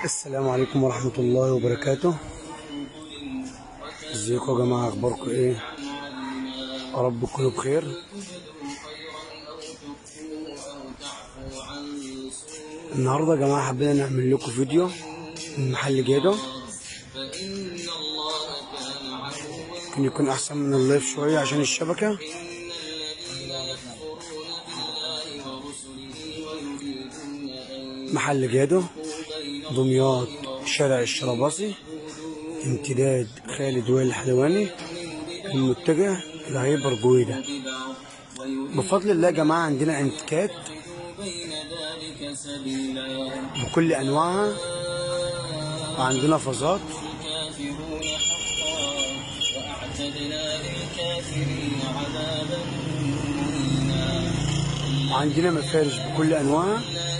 السلام عليكم ورحمة الله وبركاته ازيكم يا جماعة اخباركم ايه يا رب تكونوا بخير النهاردة يا جماعة حبينا نعمل لكم فيديو من محل جادو ممكن يكون احسن من اللايف شوية عشان الشبكة محل جادو دمياط شارع الشرباصي امتداد خالد وائل الحلواني المتجه الهيبر جويدة بفضل الله يا جماعة عندنا انتكات بكل أنواعها وعندنا فازات وعندنا مفارش بكل أنواعها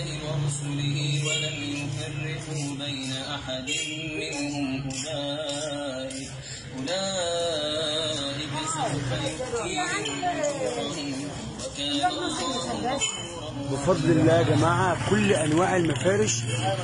بين أحد منهم أولئك أولئك سوف يؤتيهم أجورهم وكان الله بفضل الله يا جماعة كل أنواع المفارش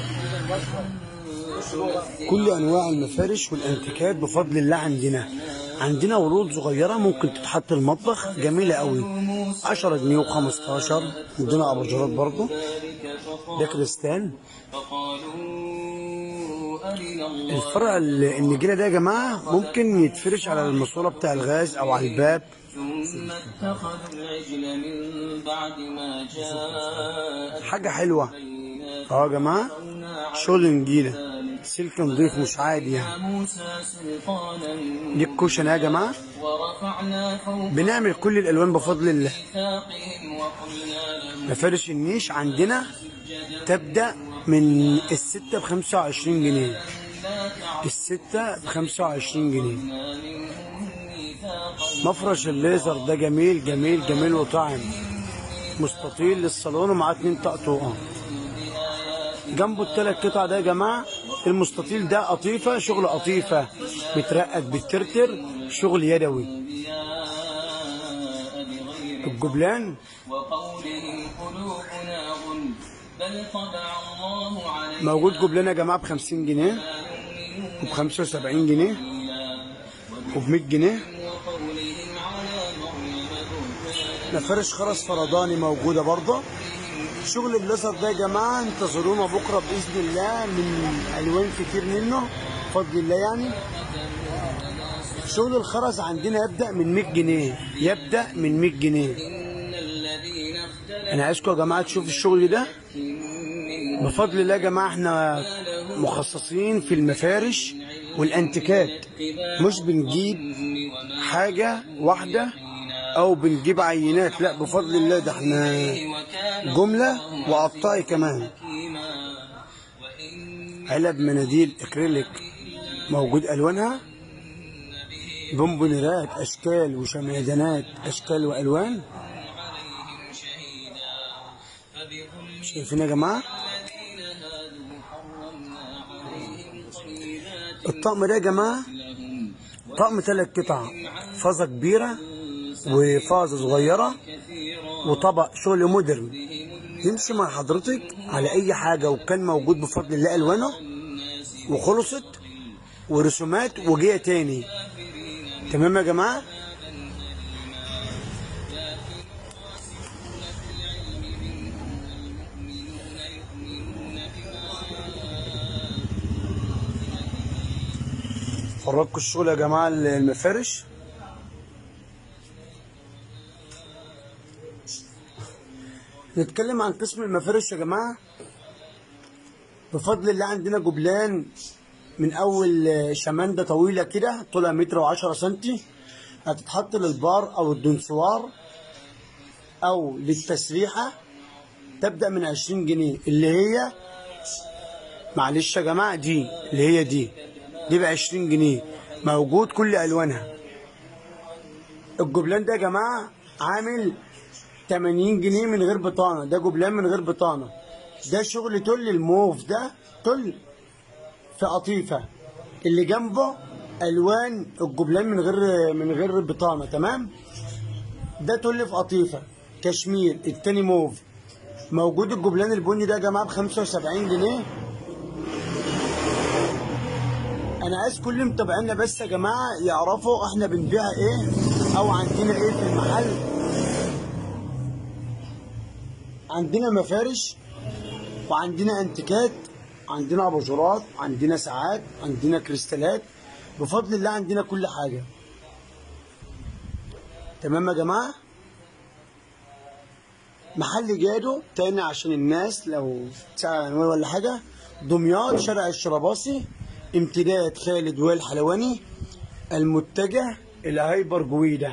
كل أنواع المفارش والأنتيكات بفضل الله عندنا عندنا ورود صغيرة ممكن تتحط المطبخ جميلة قوي 10 جنيه و15 عندنا أباجورات برضو ده كريستال فقالوا أرنا الله الفرع ال- النجيلة ده يا جماعة ممكن يتفرش على الماسورة بتاع الغاز أو على الباب ثم اتخذوا العجل من بعد ما جاءت حاجة حلوة اه يا جماعة شغل نجيلة سلك نضيف مش عادي يعني موسى سلطانا دي الكوشن يا جماعة ورفعنا فوق بنعمل كل الألوان بفضل الله ميثاقهم وقلنا لهم مفارش النيش عندنا تبدأ من الستة بخمسة وعشرين جنيه الستة بخمسة وعشرين جنيه مفرش الليزر ده جميل جميل جميل وطعم مستطيل للصالون ومعاه اتنين طقطوقة جنبه التلات قطع ده يا جماعة المستطيل ده قطيفة شغل قطيفة بترقد بترتر شغل يدوي الجبلان وقولهم قلوبنا غل بل طبع الله عليها موجود جبلان يا جماعة بخمسين جنيه وبخمسة وسبعين جنيه وبمية جنيه وقولهم على مريم بهتانا مفارش خرز فرداني موجودة برضه شغل الليزر ده يا جماعة انتظرونا بكرة بإذن الله من ألوان كتير منه بفضل الله يعني شغل الخرز عندنا يبدأ من 100 جنيه يبدأ من 100 جنيه إن الذين اختلفوا أنا عايزكم يا جماعة تشوفوا الشغل ده بفضل الله يا جماعة احنا مخصصين في المفارش والأنتيكات مش بنجيب حاجة واحدة أو بنجيب عينات لا بفضل الله ده احنا وكان جملة وقطعي كمان حكيما وإن علب مناديل اكريليك موجود الوانها بونبونيرات اشكال وشمعدانات اشكال والوان عليهم شهيدا فبظلم شايفين يا جماعه الذين هادوا حرمنا عليهم طيبات الطقم ده يا جماعه لهم طقم ثلاث قطع فازه كبيره وفازه صغيره كثيرا وطبق شغل مودرن يمشي مع حضرتك على اي حاجه وكان موجود بفضل الله الوانه وخلصت ورسومات وجيه تاني تمام يا جماعه فرجكوا الشغل يا جماعه المفارش نتكلم عن قسم المفارش يا جماعه بفضل الله عندنا جبلان من اول شمانده طويله كده طولها متر وعشرة سنتي هتتحط للبار او الدنسوار او للتسريحه تبدا من 20 جنيه اللي هي معلش يا جماعه دي اللي هي دي دي ب 20 جنيه موجود كل الوانها الجبلان ده يا جماعه عامل 80 جنيه من غير بطانه ده جبلان من غير بطانه ده شغل تل الموف ده تل في قطيفه اللي جنبه الوان الجبلان من غير من غير بطانه تمام ده تل في قطيفه كشمير التاني موف موجود الجبلان البني ده يا جماعه ب 75 جنيه انا عايز كل متابعينا بس يا جماعه يعرفوا احنا بنبيع ايه او عندنا ايه في المحل عندنا مفارش وعندنا انتيكات عندنا اباجورات عندنا ساعات عندنا كريستالات بفضل الله عندنا كل حاجه تمام يا جماعه محل جادو تاني عشان الناس لو تسأل عن عنوان ولا حاجة دمياط شارع الشرباصي امتداد خالد وائل حلواني المتجه إلى هايبر جويدة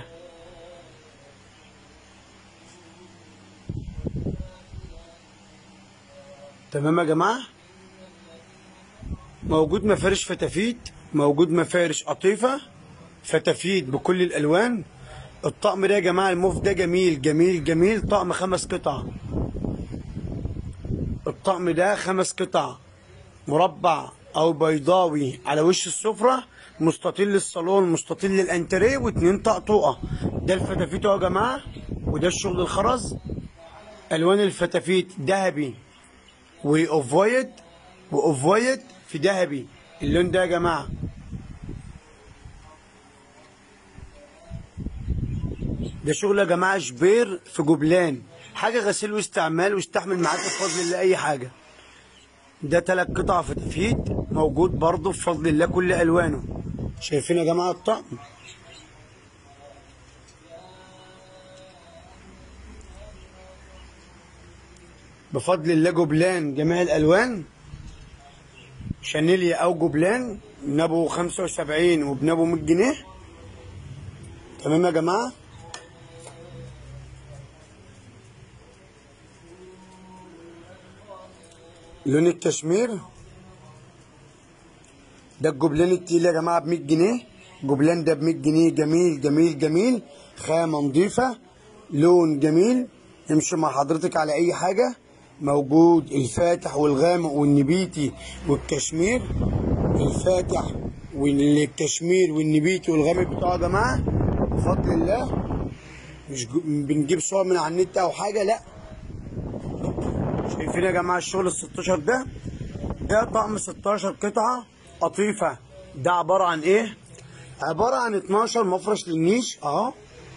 تمام يا جماعة موجود مفارش فتافيت موجود مفارش قطيفة فتافيت بكل الألوان الطقم ده يا جماعة الموف ده جميل جميل جميل طقم خمس قطع الطقم ده خمس قطع مربع أو بيضاوي على وش السفرة مستطيل للصالون مستطيل للانتريه واتنين طقطقة ده الفتافيت اهو يا جماعة وده الشغل الخرز ألوان الفتافيت ذهبي واوف وايت واوف وايت في ذهبي اللون ده يا جماعه ده شغل يا جماعه شبير في جبلان حاجه غسيل واستعمال واستحمل معاك بفضل الله اي حاجه ده تلات قطع فتافيت موجود برضه بفضل الله كل الوانه شايفين يا جماعه الطقم بفضل الله جبلان جميع الالوان شانيليا او جبلان بنابو 75 وبنابو 100 جنيه تمام يا جماعه لون الكشمير ده الجبلان التقيل يا جماعه ب 100 جنيه جبلان ده ب 100 جنيه جميل جميل جميل خامه نظيفه لون جميل يمشي مع حضرتك على اي حاجه موجود الفاتح والغامق والنبيتي والكشمير الفاتح والكشمير والنبيتي والغامق بتوعه يا جماعه بفضل الله مش جو- بنجيب صور من على النت او حاجه لا شايفين يا جماعه الشغل ال 16 ده ده طقم 16 قطعه قطيفه ده عباره عن ايه عباره عن 12 مفرش للنيش اهو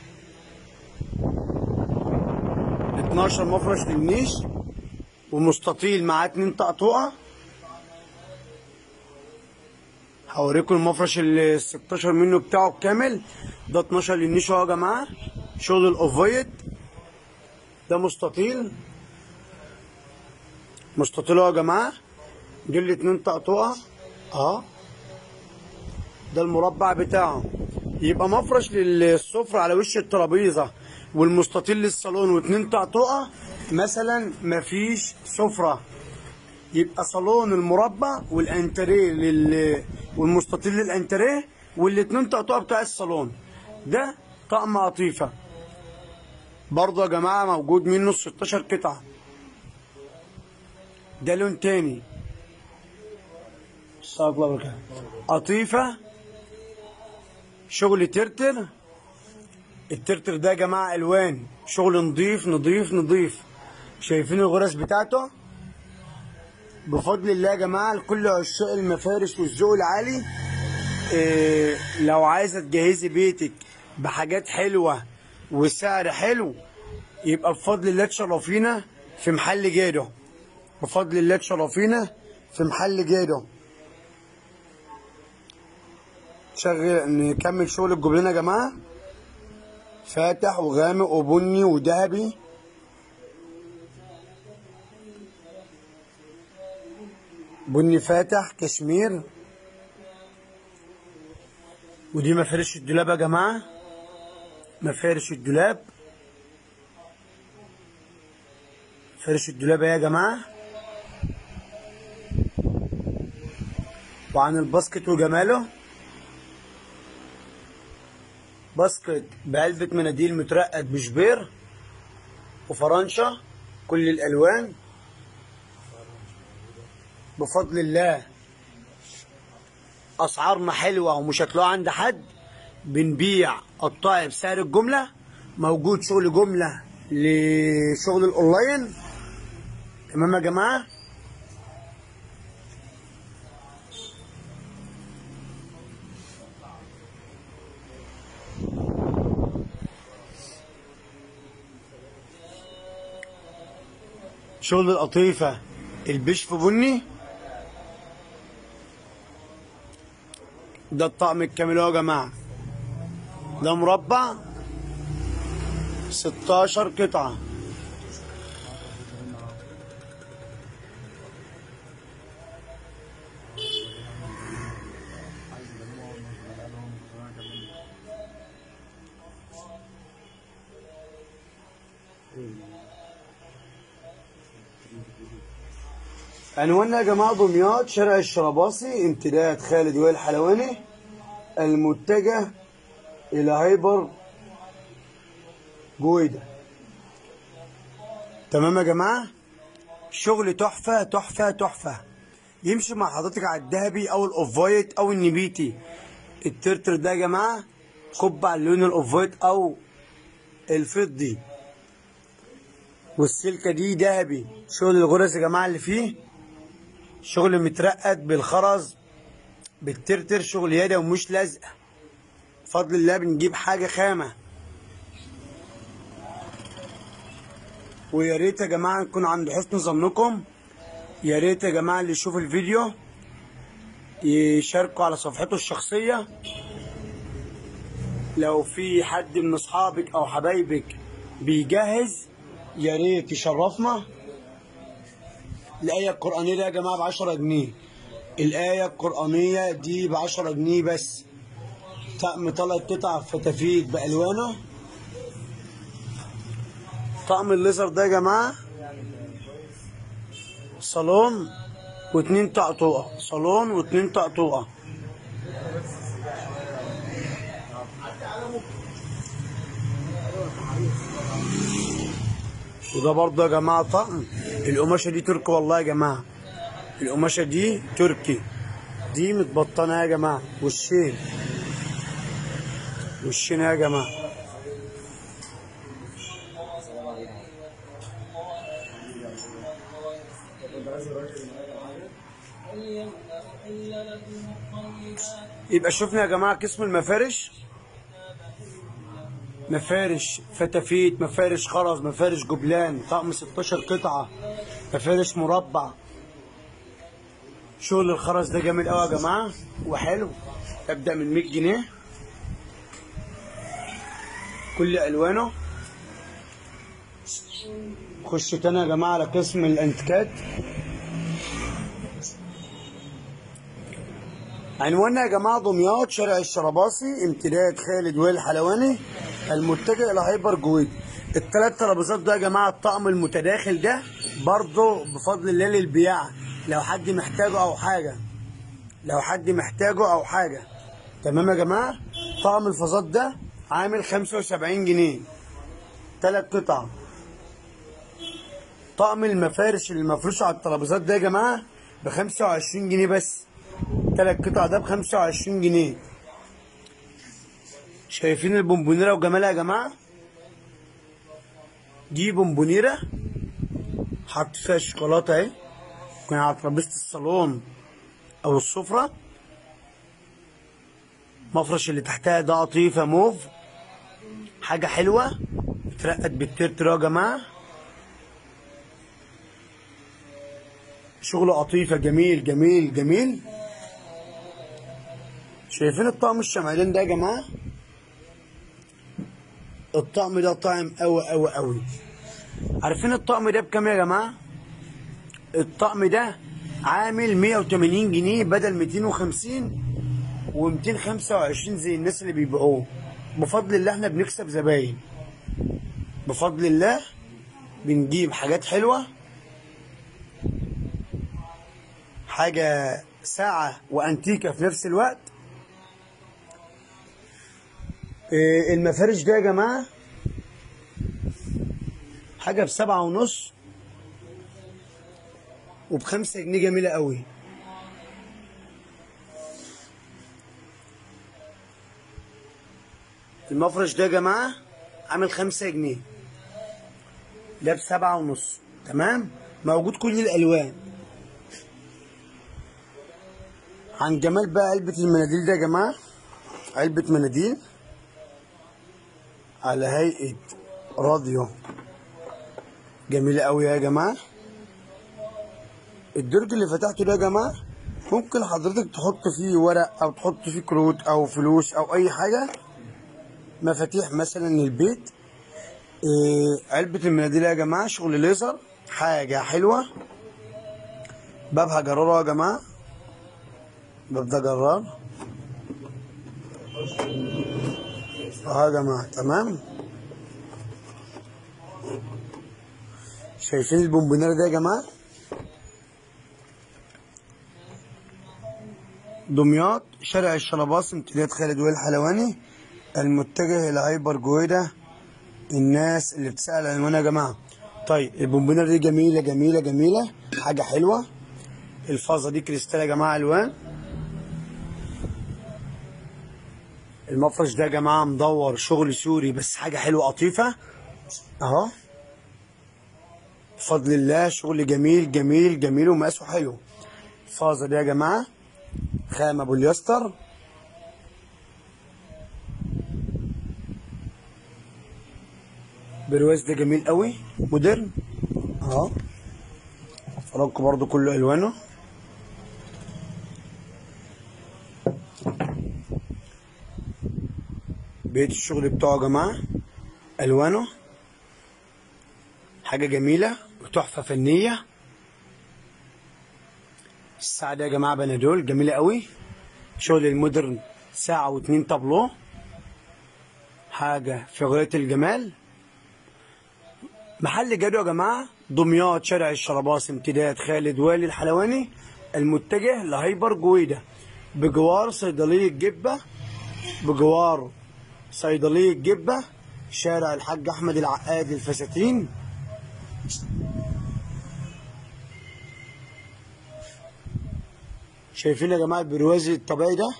12 مفرش للنيش ومستطيل معاه اتنين طقطقه هوريكم المفرش ال 16 منه بتاعه كامل ده 12 للنيش اهو يا جماعه شغل الاوفيت ده مستطيل مستطيل اهو يا جماعه دول الاتنين طقطقه اهو ده المربع بتاعه يبقى مفرش للسفرة على وش الترابيزة والمستطيل للصالون واتنين طقطقة مثلا مفيش سفرة يبقى صالون المربع والانتريه لل والمستطيل للانتريه والاتنين طقطقة بتاع الصالون ده طقم قطيفة برضه يا جماعة موجود منه 16 قطعة ده لون تاني استغفر الله وبركاته قطيفة شغل ترتر الترتر ده يا جماعة ألوان شغل نضيف نضيف نضيف شايفين الغرز بتاعته بفضل الله يا جماعة لكل عشاق المفارش والذوق العالي إيه لو عايزة تجهزي بيتك بحاجات حلوة وسعر حلو يبقى بفضل الله تشرفينا في محل جادو بفضل الله تشرفينا في محل جادو شغل نكمل شغل الجبلين يا جماعة فاتح وغامق وبني وذهبي بني فاتح كشمير ودي مفارش الدولاب يا جماعة مفارش الدولاب فرش الدولاب يا جماعة وعن الباسكت وجماله باسكت بعلبة مناديل مترقد بشبير وفرنشة كل الألوان بفضل الله أسعارنا حلوة ومش هتلاقوها عند حد بنبيع قطاعي بسعر الجملة موجود شغل جملة لشغل الأونلاين تمام يا جماعة شغل القطيفة البشف بني ده الطقم الكامل اهو يا جماعة ده مربع 16 قطعة عنواننا يا جماعة دمياط شارع الشرباصي امتداد خالد وائل الحلواني المتجه إلى هايبر جويدة تمام يا جماعة شغل تحفة تحفة تحفة يمشي مع حضرتك على الذهبي أو الأوفايت أو النبيتي الترتر ده يا جماعة خب على اللون الأوفايت أو الفضي والسلكة دي ذهبي شغل الغرز يا جماعة اللي فيه شغل مترقد بالخرز بالترتر شغل يدوي ومش لازقة بفضل الله بنجيب حاجة خامة ويا ريت يا جماعة نكون عند حسن ظنكم يا ريت يا جماعة اللي يشوف الفيديو يشاركوا على صفحته الشخصية لو في حد من أصحابك أو حبايبك بيجهز يا ريت يشرفنا الآية القرآنية دي يا جماعة بعشرة جنيه الآية القرآنية دي بعشرة جنيه بس طقم طلعت قطع فتافيت بألوانه طقم الليزر ده يا جماعة صالون واتنين طقطوقة صالون واتنين طقطوقة وده برضه يا جماعة طقم القماشة دي تركي والله يا جماعة القماشة دي تركي دي متبطنة يا جماعة وشين وشين يا جماعة يبقى شفنا يا جماعة قسم المفارش مفارش فتافيت مفارش خرز مفارش جبلان طقم 16 قطعة مفارش مربع شغل الخرز ده جميل قوي يا جماعة وحلو ابدأ من 100 جنيه كل ألوانه خش تاني يا جماعة على قسم الانتكات عنواننا يا جماعة دمياط شارع الشرباصي امتداد خالد وائل الحلواني المتجه إلى هايبر جويد التلات ترابيزات ده يا جماعة الطقم المتداخل ده برضه بفضل الله للبياع لو حد محتاجه أو حاجة لو حد محتاجه أو حاجة تمام يا جماعة طقم الفازات ده عامل 75 جنيه تلات قطع طقم المفارش اللي مفروش على الترابيزات ده يا جماعة ب 25 جنيه بس تلات قطع ده ب 25 جنيه شايفين البونبونيرة وجمالها يا جماعة دي بونبونيرة حط فيها شوكولاتة اهي كان على ترابيزة الصالون أو السفرة مفرش اللي تحتها ده قطيفة موف حاجة حلوة اترقت بالترتر يا جماعة شغل قطيفة جميل جميل جميل شايفين الطقم الشمالين ده يا جماعة الطقم ده طعم قوي قوي قوي عارفين الطقم ده بكام يا جماعة الطقم ده عامل 180 جنيه بدل 250 و225 زي الناس اللي بيبيعوه بفضل الله احنا بنكسب زباين بفضل الله بنجيب حاجات حلوة حاجة ساعة وأنتيكة في نفس الوقت إيه، المفارش ده يا جماعة حاجة بسبعة ونص وبخمسة جنيه جميلة قوي المفرش ده يا جماعة عامل خمسة جنيه ده بسبعة ونص تمام موجود كل الألوان عن جمال بقى علبة المناديل ده يا جماعة علبة مناديل على هيئة راديو جميلة قوي يا جماعة الدرج اللي فتحته ده يا جماعه ممكن حضرتك تحط فيه ورق او تحط فيه كروت او فلوس او اي حاجه مفاتيح مثلا للبيت إيه علبة المناديل يا جماعة شغل ليزر حاجة حلوة بابها جرار يا جماعة باب ده جرار اه يا جماعة تمام شايفين البونبونير ده يا جماعة دمياط شارع الشلباص امتداد خالد وائل الحلواني المتجه الى هايبر جويدا الناس اللي بتسأل عنوان يا جماعة طيب البونبونير دي جميلة جميلة جميلة حاجة حلوة الفازة دي كريستال يا جماعة ألوان المفرش ده يا جماعة مدور شغل سوري بس حاجة حلوة قطيفة أهو بفضل الله شغل جميل جميل جميل ومقاسه حلو الفازة دي يا جماعة خامة بوليستر برواز ده جميل قوي مودرن اهو فرنك برضو كله الوانه بيت الشغل بتاعه يا جماعه الوانه حاجه جميله وتحفه فنيه الساعه دي يا جماعه بنادول جميله قوي شغل المودرن ساعه واتنين طابلو حاجه في غايه الجمال محل جدو يا جماعه دمياط شارع الشرباص امتداد خالد والي الحلواني المتجه لهايبر جويده بجوار صيدليه جبه بجوار صيدليه جبه شارع الحاج احمد العقاد الفساتين شايفين يا جماعه البرواز الطبيعي ده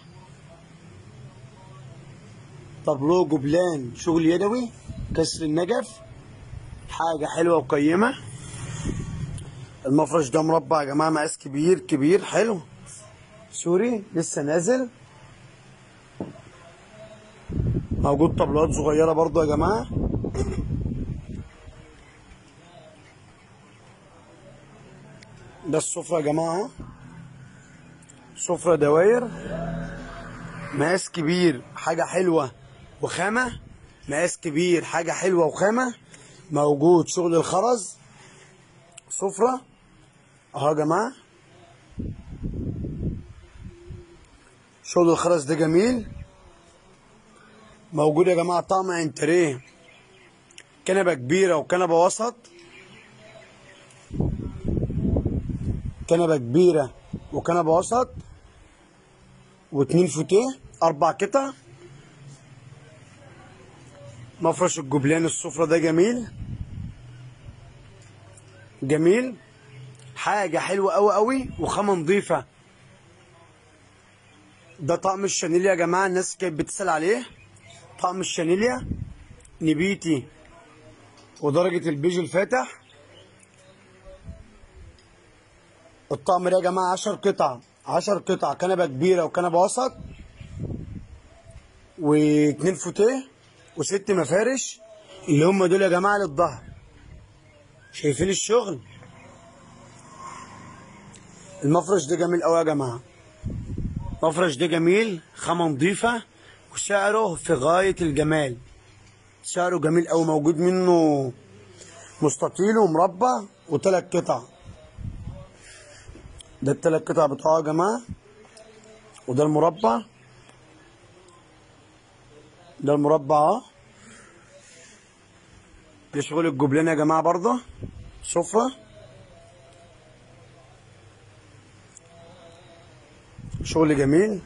طابلو جبلان شغل يدوي كسر النجف حاجة حلوة وقيمة المفرش ده مربع يا جماعة مقاس كبير كبير حلو سوري لسه نازل موجود طبلات صغيرة برضو يا جماعة ده السفرة يا جماعة سفرة دواير مقاس كبير حاجة حلوة وخامة مقاس كبير حاجة حلوة وخامة موجود شغل الخرز سفرة اهو يا جماعة شغل الخرز ده جميل موجود يا جماعة طقم انتريه كنبة كبيرة وكنبة وسط كنبة كبيرة وكنبة وسط واتنين فوتيه أربع قطع مفرش الجبلان السفرة ده جميل جميل حاجة حلوة أوي أوي وخامة نظيفة ده طقم الشانيليا يا جماعة الناس كانت بتسأل عليه طقم الشانيليا نبيتي ودرجة البيج الفاتح الطقم ده يا جماعة عشر قطع عشر قطع كنبة كبيرة وكنبة وسط واتنين فوتيه وست مفارش اللي هم دول يا جماعة للظهر شايفين الشغل المفرش ده جميل قوي يا جماعة المفرش ده جميل خامة نظيفة وسعره في غاية الجمال سعره جميل قوي موجود منه مستطيل ومربع وثلاث قطع ده الثلاث قطع بتوعه يا جماعة وده المربع ده المربع اهو ده شغل الجبلان يا جماعة برضه سفرة شغل جميل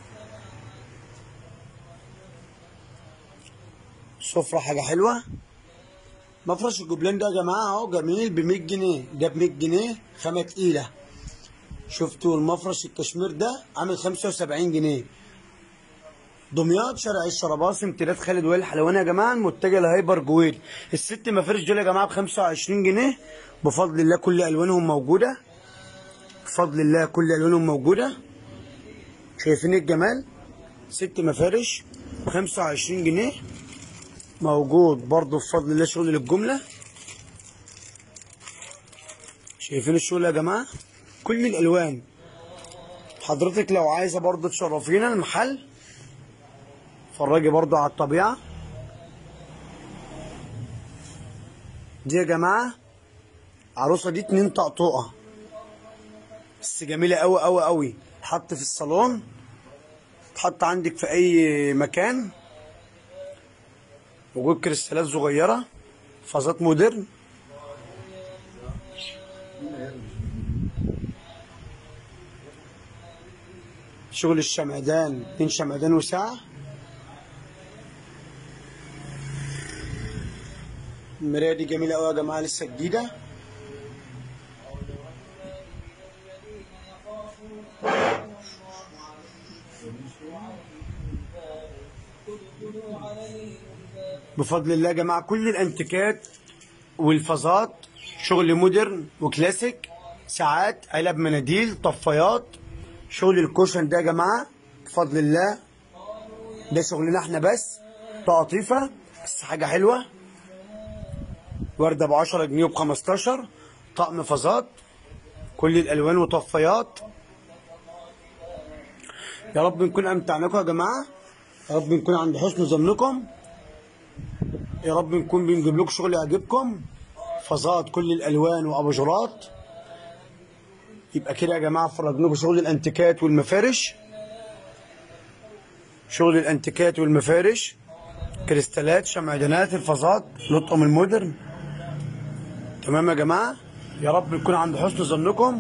سفرة حاجة حلوة مفرش الجبلان ده يا جماعة اهو جميل ب 100 جنيه ده ب 100 جنيه خامة تقيلة شفتوا المفرش الكشمير ده عامل 75 جنيه دمياط شارع الشرباصي امتداد خالد وائل الحلواني يا جماعه المتجه لهايبر جويل الست مفارش دول يا جماعه ب 25 جنيه بفضل الله كل الوانهم موجوده بفضل الله كل الوانهم موجوده شايفين الجمال ست مفارش ب 25 جنيه موجود برضو بفضل الله شغل للجمله شايفين الشغل يا جماعه كل الالوان حضرتك لو عايزه برضه تشرفينا المحل اتفرجي برضه على الطبيعه دي يا جماعه عروسه دي اتنين طقطقه بس جميله قوي قوي قوي تحط في الصالون تحط عندك في اي مكان وجود كريستالات صغيره فازات مودرن شغل الشمعدان اتنين شمعدان وساعة المراية دي جميلة أوي يا جماعة لسه جديدة بفضل الله يا جماعة كل الانتيكات والفازات شغل مودرن وكلاسيك ساعات علب مناديل طفايات شغل الكوشن ده يا جماعة بفضل الله ده شغلنا احنا بس تقطيفة بس حاجة حلوة وردة ب 10 جنيه وب 15 طقم فازات كل الألوان وطفايات يا رب نكون أمتعناكم يا جماعة يا رب نكون عند حسن ظنكم يا رب نكون بنجيب لكم شغل يعجبكم فازات كل الألوان وأباجورات يبقى كده يا جماعه فرجنا لكم شغل الانتيكات والمفارش شغل الانتيكات والمفارش كريستالات شمعدانات الفازات لطقم المودرن تمام يا جماعه يا رب نكون عند حسن ظنكم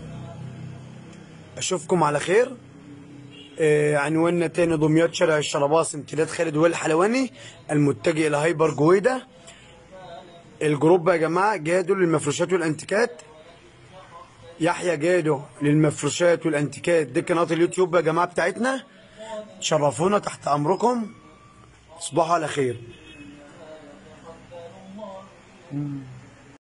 اشوفكم على خير آه عنواننا تاني دمياط شارع الشرباص امتداد خالد وائل الحلواني المتجه الى هايبر جويده الجروب يا جماعه جادوا للمفروشات والانتيكات يحيى جادو للمفروشات والانتيكات دي قناه اليوتيوب يا جماعه بتاعتنا تشرفونا تحت امركم تصبحوا على خير